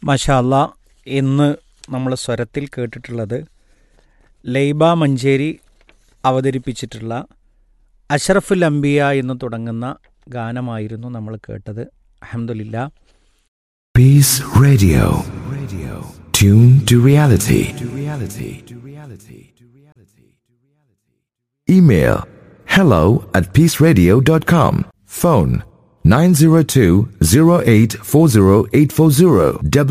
മഷാല്ല ഇന്ന് നമ്മൾ സ്വരത്തിൽ കേട്ടിട്ടുള്ളത് ലൈബ മഞ്ചേരി അവതരിപ്പിച്ചിട്ടുള്ള അഷറഫുൽ അംബിയ എന്ന് തുടങ്ങുന്ന ഗാനമായിരുന്നു നമ്മൾ കേട്ടത് അഹമ്മദില്ല Peace Radio. Radio. Tune to reality. To reality. To reality. To reality. Email hello at peaceradio.com. Phone 902-0840840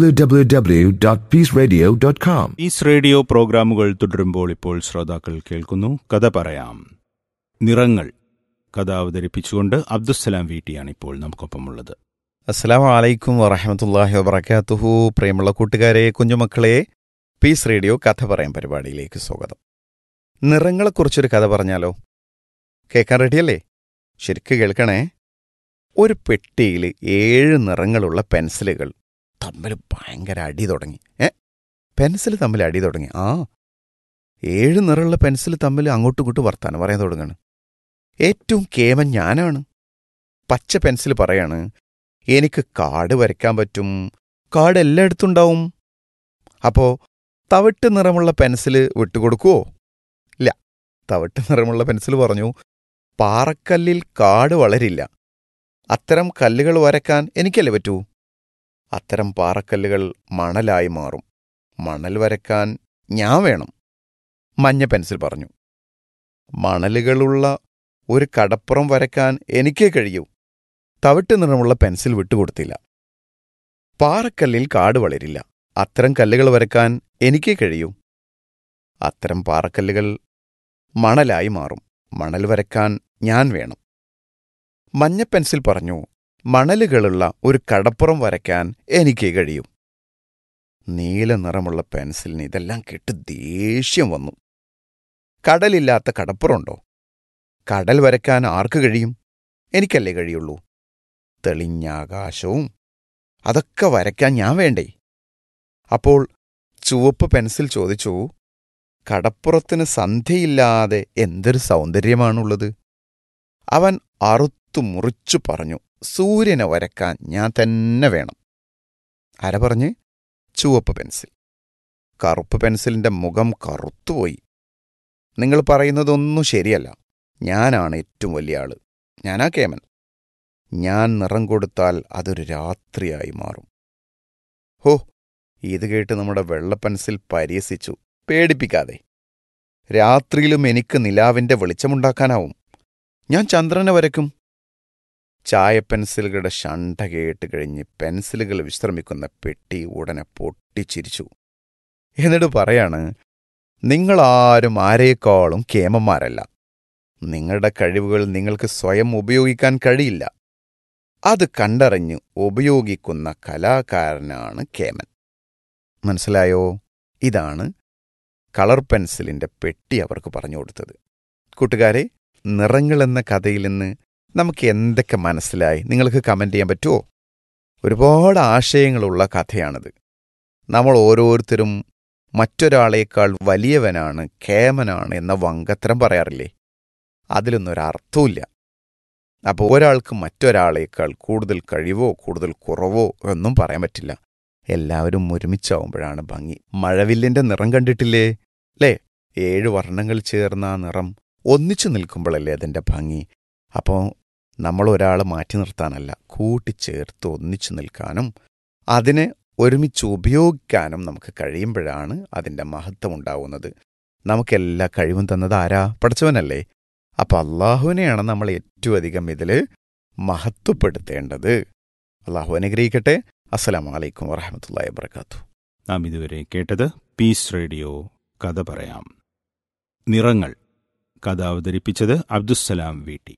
www.peaceradio.com. ഈസ് റേഡിയോ പ്രോഗ്രാമുകൾ തുടരുമ്പോൾ ഇപ്പോൾ ശ്രോതാക്കൾ കേൾക്കുന്നു കഥ പറയാം നിറങ്ങൾ കഥ അവതരിപ്പിച്ചുകൊണ്ട് അബ്ദുസ്സലാം വീട്ടിയാണ് ഇപ്പോൾ നമുക്കൊപ്പമുള്ളത് അസ്സാം വലൈക്കും വറഹമത്തല്ലാഹി വബർക്കാത്തുഹു പ്രിയമുള്ള കൂട്ടുകാരെ കുഞ്ഞുമക്കളെ പീസ് റേഡിയോ കഥ പറയാൻ പരിപാടിയിലേക്ക് സ്വാഗതം നിറങ്ങളെക്കുറിച്ചൊരു കഥ പറഞ്ഞാലോ കേൾക്കാൻ റെഡിയല്ലേ ശരിക്ക് കേൾക്കണേ ഒരു പെട്ടിയിൽ ഏഴ് നിറങ്ങളുള്ള പെൻസിലുകൾ തമ്മിൽ ഭയങ്കര അടി തുടങ്ങി ഏ പെൻസിൽ തമ്മിൽ അടി തുടങ്ങി ആ ഏഴ് നിറമുള്ള പെൻസിൽ തമ്മിൽ അങ്ങോട്ടും ഇങ്ങോട്ടും വർത്താനം പറയാൻ തുടങ്ങാണ് ഏറ്റവും കേമൻ ഞാനാണ് പച്ച പെൻസിൽ പറയാണ് എനിക്ക് കാട് വരയ്ക്കാൻ പറ്റും കാട് എല്ലായിടത്തും ഉണ്ടാവും അപ്പോ തവിട്ട് നിറമുള്ള പെൻസിൽ വിട്ടുകൊടുക്കുവോ ഇല്ല തവിട്ട് നിറമുള്ള പെൻസിൽ പറഞ്ഞു പാറക്കല്ലിൽ കാട് വളരില്ല അത്തരം കല്ലുകൾ വരയ്ക്കാൻ എനിക്കല്ലേ പറ്റൂ അത്തരം പാറക്കല്ലുകൾ മണലായി മാറും മണൽ വരയ്ക്കാൻ ഞാൻ വേണം മഞ്ഞ പെൻസിൽ പറഞ്ഞു മണലുകളുള്ള ഒരു കടപ്പുറം വരയ്ക്കാൻ എനിക്കേ കഴിയൂ തവിട്ട് നിറമുള്ള പെൻസിൽ വിട്ടുകൊടുത്തില്ല പാറക്കല്ലിൽ കാട് വളരില്ല അത്തരം കല്ലുകൾ വരയ്ക്കാൻ എനിക്കേ കഴിയൂ അത്തരം പാറക്കല്ലുകൾ മണലായി മാറും മണൽ വരയ്ക്കാൻ ഞാൻ വേണം മഞ്ഞ പെൻസിൽ പറഞ്ഞു മണലുകളുള്ള ഒരു കടപ്പുറം വരയ്ക്കാൻ എനിക്കേ കഴിയൂ നീല നിറമുള്ള പെൻസിലിന് ഇതെല്ലാം കേട്ട് ദേഷ്യം വന്നു കടലില്ലാത്ത കടപ്പുറമുണ്ടോ കടൽ വരയ്ക്കാൻ ആർക്ക് കഴിയും എനിക്കല്ലേ കഴിയുള്ളൂ തെളിഞ്ഞ ആകാശവും അതൊക്കെ വരയ്ക്കാൻ ഞാൻ വേണ്ടേ അപ്പോൾ ചുവപ്പ് പെൻസിൽ ചോദിച്ചു കടപ്പുറത്തിന് സന്ധ്യയില്ലാതെ എന്തൊരു സൗന്ദര്യമാണുള്ളത് അവൻ അറുത്തു മുറിച്ചു പറഞ്ഞു സൂര്യനെ വരയ്ക്കാൻ ഞാൻ തന്നെ വേണം ആര പറഞ്ഞ് ചുവപ്പ് പെൻസിൽ കറുപ്പ് പെൻസിലിന്റെ മുഖം കറുത്തുപോയി നിങ്ങൾ പറയുന്നതൊന്നും ശരിയല്ല ഞാനാണ് ഏറ്റവും വലിയ ആള് ഞാനാ കേമൻ ഞാൻ നിറം കൊടുത്താൽ അതൊരു രാത്രിയായി മാറും ഹോ ഇത് കേട്ട് നമ്മുടെ വെള്ള പെൻസിൽ പരിഹസിച്ചു പേടിപ്പിക്കാതെ രാത്രിയിലും എനിക്ക് നിലാവിന്റെ വെളിച്ചമുണ്ടാക്കാനാവും ഞാൻ ചന്ദ്രനെ വരയ്ക്കും ചായ പെൻസിലുകളുടെ ഷണ്ട കേട്ട് കഴിഞ്ഞ് പെൻസിലുകൾ വിശ്രമിക്കുന്ന പെട്ടി ഉടനെ പൊട്ടിച്ചിരിച്ചു എന്നിട്ട് പറയാണ് നിങ്ങളാരും ആരേക്കാളും കേമന്മാരല്ല നിങ്ങളുടെ കഴിവുകൾ നിങ്ങൾക്ക് സ്വയം ഉപയോഗിക്കാൻ കഴിയില്ല അത് കണ്ടറിഞ്ഞ് ഉപയോഗിക്കുന്ന കലാകാരനാണ് കേമൻ മനസ്സിലായോ ഇതാണ് കളർ പെൻസിലിന്റെ പെട്ടി അവർക്ക് പറഞ്ഞു കൊടുത്തത് കൂട്ടുകാരെ നിറങ്ങൾ എന്ന കഥയിൽ നിന്ന് നമുക്ക് എന്തൊക്കെ മനസ്സിലായി നിങ്ങൾക്ക് കമന്റ് ചെയ്യാൻ പറ്റുമോ ഒരുപാട് ആശയങ്ങളുള്ള കഥയാണിത് നമ്മൾ ഓരോരുത്തരും മറ്റൊരാളേക്കാൾ വലിയവനാണ് കേമനാണ് എന്ന വങ്കത്തരം പറയാറില്ലേ അതിലൊന്നും ഒരർത്ഥവുമില്ല അപ്പോൾ ഒരാൾക്ക് മറ്റൊരാളേക്കാൾ കൂടുതൽ കഴിവോ കൂടുതൽ കുറവോ ഒന്നും പറയാൻ പറ്റില്ല എല്ലാവരും ഒരുമിച്ചാവുമ്പോഴാണ് ഭംഗി മഴവില്ലിന്റെ നിറം കണ്ടിട്ടില്ലേ അല്ലേ ഏഴ് വർണ്ണങ്ങൾ ചേർന്ന ആ നിറം ഒന്നിച്ചു നിൽക്കുമ്പോഴല്ലേ അതിന്റെ ഭംഗി അപ്പോൾ നമ്മൾ ഒരാളെ മാറ്റി നിർത്താനല്ല കൂട്ടിച്ചേർത്ത് ഒന്നിച്ചു നിൽക്കാനും അതിനെ ഒരുമിച്ച് ഉപയോഗിക്കാനും നമുക്ക് കഴിയുമ്പോഴാണ് അതിന്റെ മഹത്വം ഉണ്ടാവുന്നത് നമുക്കെല്ലാ കഴിവും തന്നത് ആരാ പഠിച്ചവനല്ലേ അപ്പൊ അള്ളാഹുവിനെയാണ് നമ്മൾ ഏറ്റവും അധികം ഇതിൽ മഹത്വപ്പെടുത്തേണ്ടത് അള്ളാഹു അനുഗ്രഹിക്കട്ടെ അസ്സലാം വലൈക്കും വറഹമത്തല്ലാ വാത്തു നാം ഇതുവരെ കേട്ടത് പീസ് റേഡിയോ കഥ പറയാം നിറങ്ങൾ കഥ അവതരിപ്പിച്ചത് അബ്ദുസ്സലാം വീട്ടി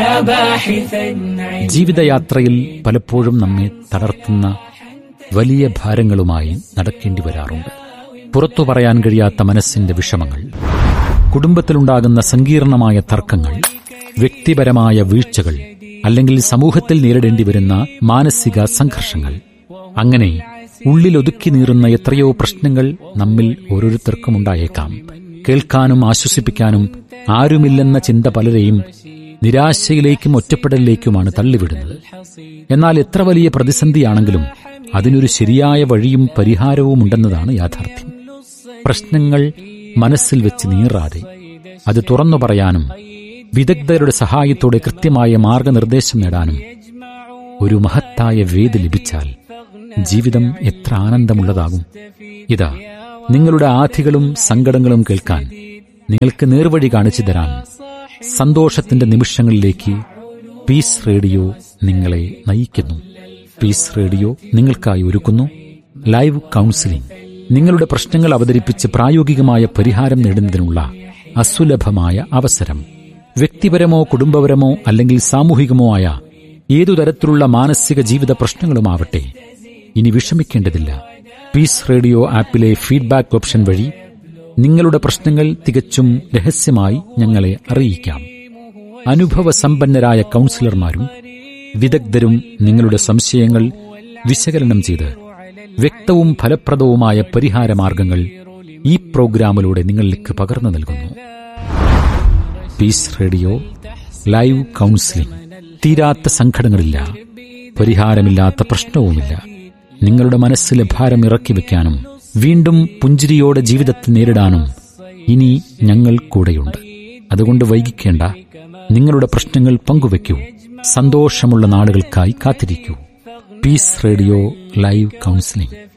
ജീവിതയാത്രയിൽ പലപ്പോഴും നമ്മെ തളർത്തുന്ന വലിയ ഭാരങ്ങളുമായി നടക്കേണ്ടി വരാറുണ്ട് പുറത്തു പറയാൻ കഴിയാത്ത മനസ്സിന്റെ വിഷമങ്ങൾ കുടുംബത്തിലുണ്ടാകുന്ന സങ്കീർണമായ തർക്കങ്ങൾ വ്യക്തിപരമായ വീഴ്ചകൾ അല്ലെങ്കിൽ സമൂഹത്തിൽ നേരിടേണ്ടി വരുന്ന മാനസിക സംഘർഷങ്ങൾ അങ്ങനെ ഉള്ളിലൊതുക്കി നീറുന്ന എത്രയോ പ്രശ്നങ്ങൾ നമ്മിൽ ഓരോരുത്തർക്കും ഉണ്ടായേക്കാം കേൾക്കാനും ആശ്വസിപ്പിക്കാനും ആരുമില്ലെന്ന ചിന്ത പലരെയും നിരാശയിലേക്കും ഒറ്റപ്പെടലിലേക്കുമാണ് തള്ളിവിടുന്നത് എന്നാൽ എത്ര വലിയ പ്രതിസന്ധിയാണെങ്കിലും അതിനൊരു ശരിയായ വഴിയും പരിഹാരവുമുണ്ടെന്നതാണ് യാഥാർത്ഥ്യം പ്രശ്നങ്ങൾ മനസ്സിൽ വെച്ച് നീറാതെ അത് തുറന്നു പറയാനും വിദഗ്ധരുടെ സഹായത്തോടെ കൃത്യമായ മാർഗനിർദ്ദേശം നേടാനും ഒരു മഹത്തായ വേദി ലഭിച്ചാൽ ജീവിതം എത്ര ആനന്ദമുള്ളതാകും ഇതാ നിങ്ങളുടെ ആധികളും സങ്കടങ്ങളും കേൾക്കാൻ നിങ്ങൾക്ക് നേർവഴി കാണിച്ചു തരാൻ സന്തോഷത്തിന്റെ നിമിഷങ്ങളിലേക്ക് പീസ് റേഡിയോ നിങ്ങളെ നയിക്കുന്നു പീസ് റേഡിയോ നിങ്ങൾക്കായി ഒരുക്കുന്നു ലൈവ് കൗൺസിലിംഗ് നിങ്ങളുടെ പ്രശ്നങ്ങൾ അവതരിപ്പിച്ച് പ്രായോഗികമായ പരിഹാരം നേടുന്നതിനുള്ള അസുലഭമായ അവസരം വ്യക്തിപരമോ കുടുംബപരമോ അല്ലെങ്കിൽ സാമൂഹികമോ ആയ ഏതു തരത്തിലുള്ള മാനസിക ജീവിത പ്രശ്നങ്ങളുമാവട്ടെ ഇനി വിഷമിക്കേണ്ടതില്ല പീസ് റേഡിയോ ആപ്പിലെ ഫീഡ്ബാക്ക് ഓപ്ഷൻ വഴി നിങ്ങളുടെ പ്രശ്നങ്ങൾ തികച്ചും രഹസ്യമായി ഞങ്ങളെ അറിയിക്കാം അനുഭവസമ്പന്നരായ കൗൺസിലർമാരും വിദഗ്ധരും നിങ്ങളുടെ സംശയങ്ങൾ വിശകലനം ചെയ്ത് വ്യക്തവും ഫലപ്രദവുമായ പരിഹാര മാർഗങ്ങൾ ഈ പ്രോഗ്രാമിലൂടെ നിങ്ങളിലേക്ക് പകർന്നു നൽകുന്നു പീസ് റേഡിയോ ലൈവ് കൗൺസിലിംഗ് തീരാത്ത സങ്കടങ്ങളില്ല പരിഹാരമില്ലാത്ത പ്രശ്നവുമില്ല നിങ്ങളുടെ മനസ്സിലെ ഭാരം ഇറക്കി വെക്കാനും വീണ്ടും പുഞ്ചിരിയോടെ ജീവിതത്തെ നേരിടാനും ഇനി ഞങ്ങൾ കൂടെയുണ്ട് അതുകൊണ്ട് വൈകിക്കേണ്ട നിങ്ങളുടെ പ്രശ്നങ്ങൾ പങ്കുവെക്കൂ സന്തോഷമുള്ള നാളുകൾക്കായി കാത്തിരിക്കൂ പീസ് റേഡിയോ ലൈവ് കൗൺസിലിംഗ്